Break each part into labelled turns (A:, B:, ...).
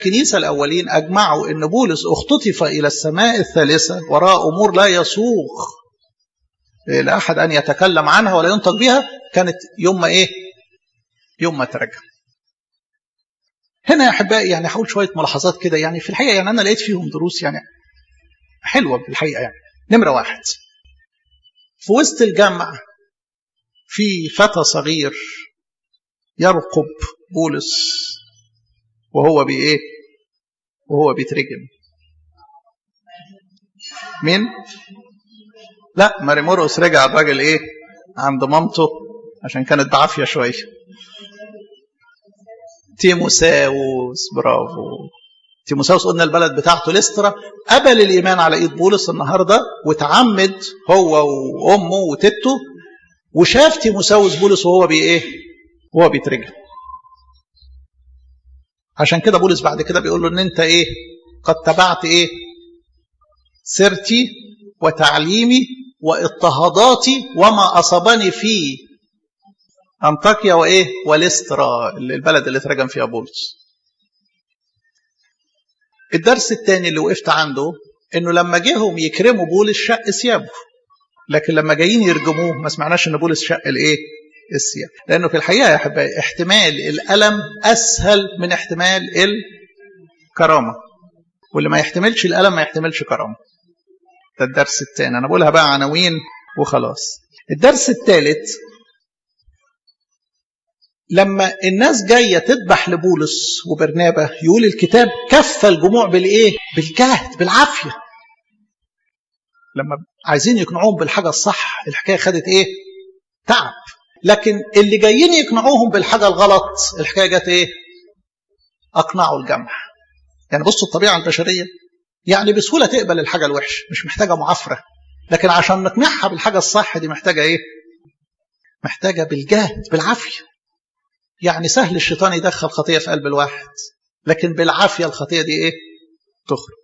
A: الكنيسة الأولين أجمعوا أن بولس اختطف إلى السماء الثالثة وراء أمور لا يسوغ لأحد أن يتكلم عنها ولا ينطق بها كانت يوم ما إيه يوم ما ترجع هنا يا أحبائي يعني هقول شوية ملاحظات كده يعني في الحقيقة يعني أنا لقيت فيهم دروس يعني حلوة في الحقيقة يعني نمرة واحد في وسط الجمع في فتى صغير يرقب بولس وهو بإيه وهو بيترجم مين لا ماريموروس رجع الراجل ايه عند مامته عشان كانت بعافيه شويه تيموساوس برافو تيموساوس قلنا البلد بتاعته لسترا قبل الايمان على ايد بولس النهارده وتعمد هو وامه وتيتو وشاف تيموساوس بولس وهو بي ايه وهو بيترجم عشان كده بولس بعد كده بيقول له ان انت ايه قد تبعت ايه سيرتي وتعليمي واضطهاداتي وما اصابني في انطاكيا وايه وليسترا البلد اللي اترجم فيها بولس الدرس الثاني اللي وقفت عنده انه لما جيهم يكرموا بولس شق ثيابه لكن لما جايين يرجموه ما سمعناش ان بولس شق الايه الثياب لانه في الحقيقه يا احبائي احتمال الالم اسهل من احتمال الكرامه واللي ما يحتملش الالم ما يحتملش كرامه ده الدرس الثاني انا بقولها بقى عناوين وخلاص الدرس الثالث لما الناس جايه تذبح لبولس وبرنابه يقول الكتاب كف الجموع بالايه بالجهد بالعافيه لما عايزين يقنعوهم بالحاجه الصح الحكايه خدت ايه تعب لكن اللي جايين يقنعوهم بالحاجه الغلط الحكايه جت ايه اقنعوا الجمع يعني بصوا الطبيعه البشريه يعني بسهوله تقبل الحاجه الوحشه مش محتاجه معافره لكن عشان نقنعها بالحاجه الصح دي محتاجه ايه محتاجه بالجهد بالعافيه يعني سهل الشيطان يدخل خطيه في قلب الواحد لكن بالعافيه الخطيه دي ايه تخرج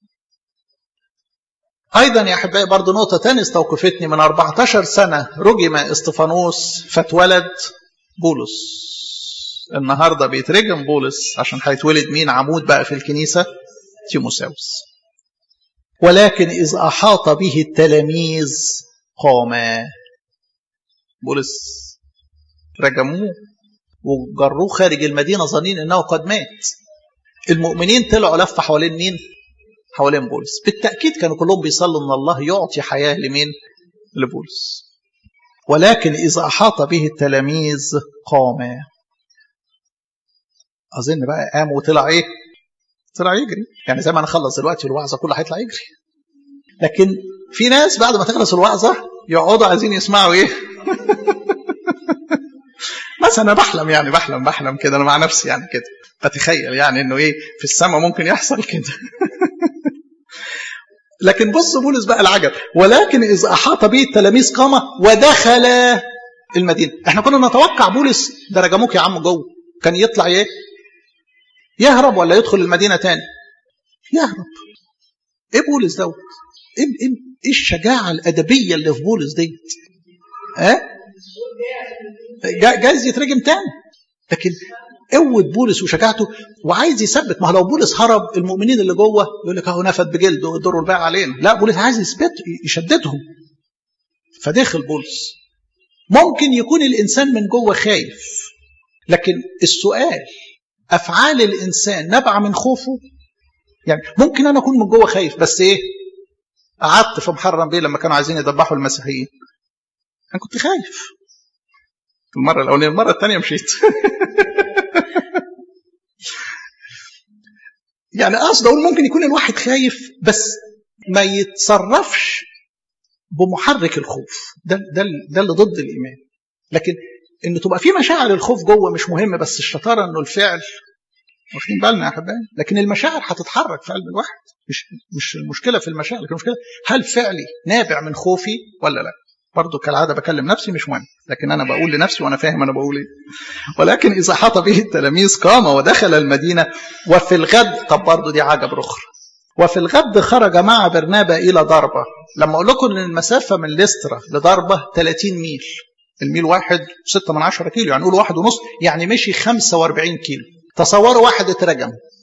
A: ايضا يا احبائي برضه نقطه ثانيه استوقفتني من 14 سنه رجم استفانوس فاتولد بولس النهارده بيترجم بولس عشان هيتولد مين عمود بقى في الكنيسه تيموساوس ولكن إذ أحاط به التلاميذ قاما بولس رجموه وجروه خارج المدينة ظنين أنه قد مات المؤمنين طلعوا لفة حوالين مين؟ حوالين بولس بالتأكيد كانوا كلهم بيصلوا أن الله يعطي حياة لمين؟ لبولس ولكن إذا أحاط به التلاميذ قاما أظن بقى قام وطلع إيه؟ طلع يجري يعني زي ما نخلص دلوقتي الوعظه كله هيطلع يجري لكن في ناس بعد ما تخلص الوعظه يقعدوا عايزين يسمعوا ايه مثلا انا بحلم يعني بحلم بحلم كده انا مع نفسي يعني كده بتخيل يعني انه ايه في السماء ممكن يحصل كده لكن بص بولس بقى العجب ولكن اذ احاط به التلاميذ قام ودخل المدينه احنا كنا نتوقع بولس ده رجموك يا عم جوه كان يطلع ايه يهرب ولا يدخل المدينه تاني يهرب ايه بولس دوت ايه ايه ايه الشجاعه الادبيه اللي في بولس ديت ها أه؟ جايز يترجم تاني لكن قوة بولس وشجاعته وعايز يثبت ما لو بولس هرب المؤمنين اللي جوه يقول لك اهو نفد بجلده الدور الباقي علينا لا بولس عايز يثبت يشددهم فدخل بولس ممكن يكون الانسان من جوه خايف لكن السؤال افعال الانسان نبع من خوفه يعني ممكن انا اكون من جوه خايف بس ايه قعدت في محرم بيه لما كانوا عايزين يذبحوا المسيحيين انا كنت خايف المره الاولانيه المره الثانيه مشيت يعني اقصد اقول ممكن يكون الواحد خايف بس ما يتصرفش بمحرك الخوف ده ده ده اللي ضد الايمان لكن ان تبقى في مشاعر الخوف جوه مش مهم بس الشطاره انه الفعل واخدين بالنا يا احبائي لكن المشاعر هتتحرك في قلب الواحد مش مش المشكله في المشاعر لكن المشكله هل فعلي نابع من خوفي ولا لا برضه كالعاده بكلم نفسي مش مهم لكن انا بقول لنفسي وانا فاهم انا بقول ايه ولكن اذا حاط به التلاميذ قام ودخل المدينه وفي الغد طب برضه دي عجب اخرى وفي الغد خرج مع برنابا الى ضربه لما اقول لكم ان المسافه من ليسترا لضربه 30 ميل الميل واحد ستة من عشرة كيلو يعني نقول واحد ونص يعني مشي 45 كيلو تصوروا واحد اترجم